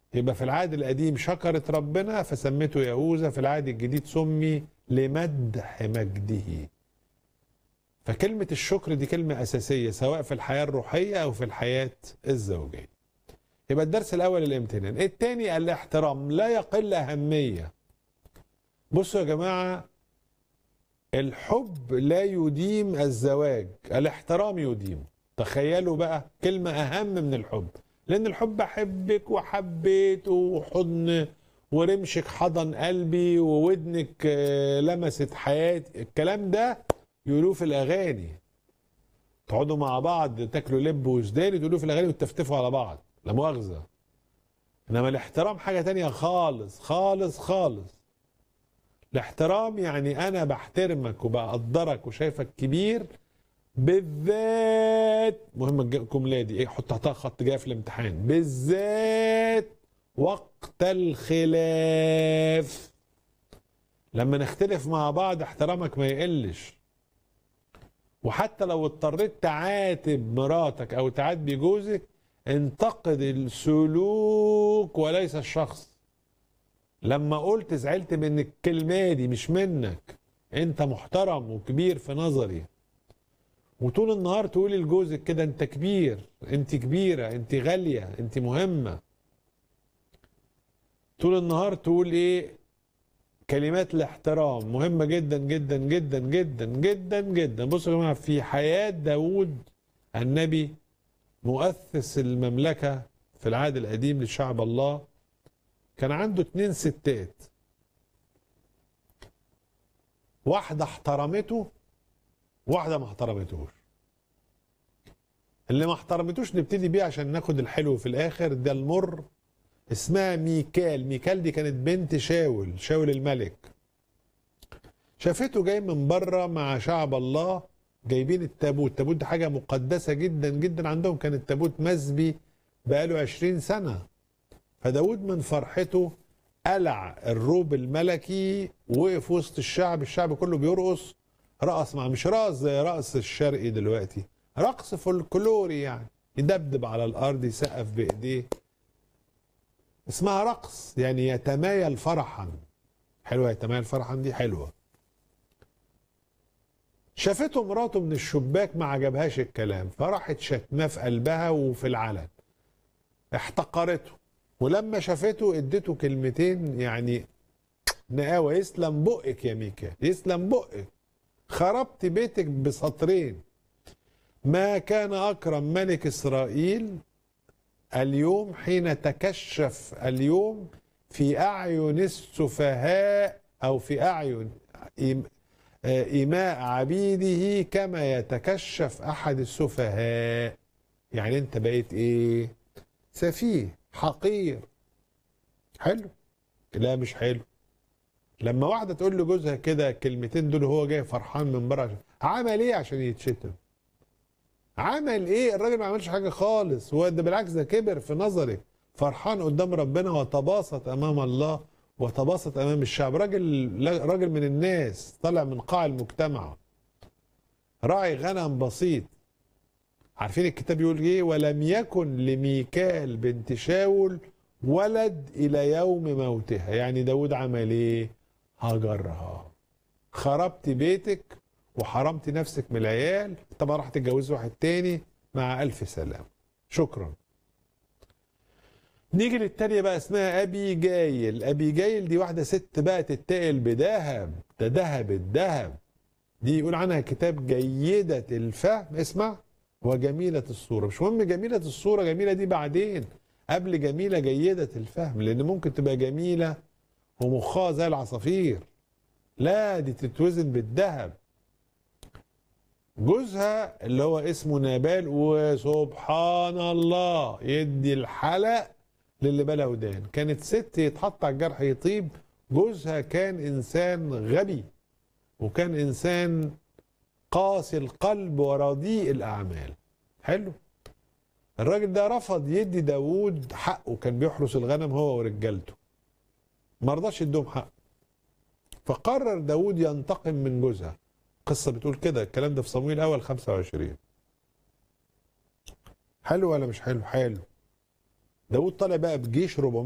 يبقى في العهد القديم شكرت ربنا فسمته يهوذا في العهد الجديد سمي لمدح مجده فكلمة الشكر دي كلمة أساسية سواء في الحياة الروحية أو في الحياة الزوجية يبقى الدرس الأول الامتنان الثاني الاحترام لا يقل أهمية بصوا يا جماعة الحب لا يديم الزواج الاحترام يديم تخيلوا بقى كلمة أهم من الحب لأن الحب أحبك وحبيت وحضن ورمشك حضن قلبي وودنك آه، لمست حياتي الكلام ده يقولوه في الأغاني تقعدوا مع بعض تاكلوا لب وسوداني تقولوه في الأغاني وتفتفوا على بعض لا مؤاخذة إنما الاحترام حاجة تانية خالص خالص خالص الاحترام يعني انا بحترمك وبقدرك وشايفك كبير بالذات مهمه الج- الجمله دي ايه حط تحتها خط جاي في الامتحان بالذات وقت الخلاف لما نختلف مع بعض احترامك ما يقلش وحتى لو اضطريت تعاتب مراتك او تعاتبي جوزك انتقد السلوك وليس الشخص لما قلت زعلت من الكلمة دي مش منك انت محترم وكبير في نظري وطول النهار تقولي لجوزك كده انت كبير انت كبيرة انت غالية انت مهمة طول النهار تقول ايه كلمات الاحترام مهمة جدا جدا جدا جدا جدا جدا بصوا يا جماعة في حياة داود النبي مؤسس المملكة في العهد القديم لشعب الله كان عنده اتنين ستات واحدة احترمته واحدة ما احترمتهوش اللي ما احترمتوش نبتدي بيه عشان ناخد الحلو في الاخر ده المر اسمها ميكال ميكال دي كانت بنت شاول شاول الملك شافته جاي من بره مع شعب الله جايبين التابوت التابوت ده حاجة مقدسة جدا جدا عندهم كان التابوت مسبي بقاله عشرين سنة فداود من فرحته قلع الروب الملكي وقف وسط الشعب الشعب كله بيرقص رقص مع مش رقص زي رقص الشرقي دلوقتي رقص فولكلوري يعني يدبدب على الارض يسقف بايديه اسمها رقص يعني يتمايل فرحا حلوه يتمايل فرحا دي حلوه شافته مراته من الشباك ما عجبهاش الكلام فراحت شتماه في قلبها وفي العلن احتقرته ولما شافته اديته كلمتين يعني نقاوة يسلم بقك يا ميكا يسلم بقك خربت بيتك بسطرين ما كان أكرم ملك إسرائيل اليوم حين تكشف اليوم في أعين السفهاء أو في أعين إيم- آه، إيماء عبيده كما يتكشف أحد السفهاء يعني أنت بقيت إيه سفيه حقير حلو لا مش حلو لما واحده تقول لجوزها كده الكلمتين دول هو جاي فرحان من بره عشان عمل ايه عشان يتشتم عمل ايه الراجل ما عملش حاجه خالص هو ده بالعكس ده كبر في نظري فرحان قدام ربنا وتباسط امام الله وتباسط امام الشعب راجل لا- راجل من الناس طالع من قاع المجتمع راعي غنم بسيط عارفين الكتاب يقول ايه ولم يكن لميكال بنت شاول ولد الى يوم موتها يعني داود عمل ايه هجرها خربت بيتك وحرمت نفسك من العيال طبعا راح تتجوز واحد تاني مع الف سلام شكرا نيجي للتانية بقى اسمها ابي جايل ابي جايل دي واحدة ست بقى تتقل بذهب ده ذهب الذهب دي يقول عنها كتاب جيدة الفهم اسمع وجميلة الصورة مش مهم جميلة الصورة جميلة دي بعدين قبل جميلة جيدة الفهم لأن ممكن تبقى جميلة ومخها زي العصافير لا دي تتوزن بالذهب جوزها اللي هو اسمه نابال وسبحان الله يدي الحلق للي بلا ودان كانت ست يتحط على الجرح يطيب جوزها كان انسان غبي وكان انسان قاسي القلب ورديء الاعمال حلو الراجل ده رفض يدي داوود حقه كان بيحرس الغنم هو ورجالته ما رضاش يديهم حق فقرر داوود ينتقم من جوزها قصة بتقول كده الكلام ده في صمويل الأول 25 حلو ولا مش حلو حلو داوود طالع بقى بجيش 400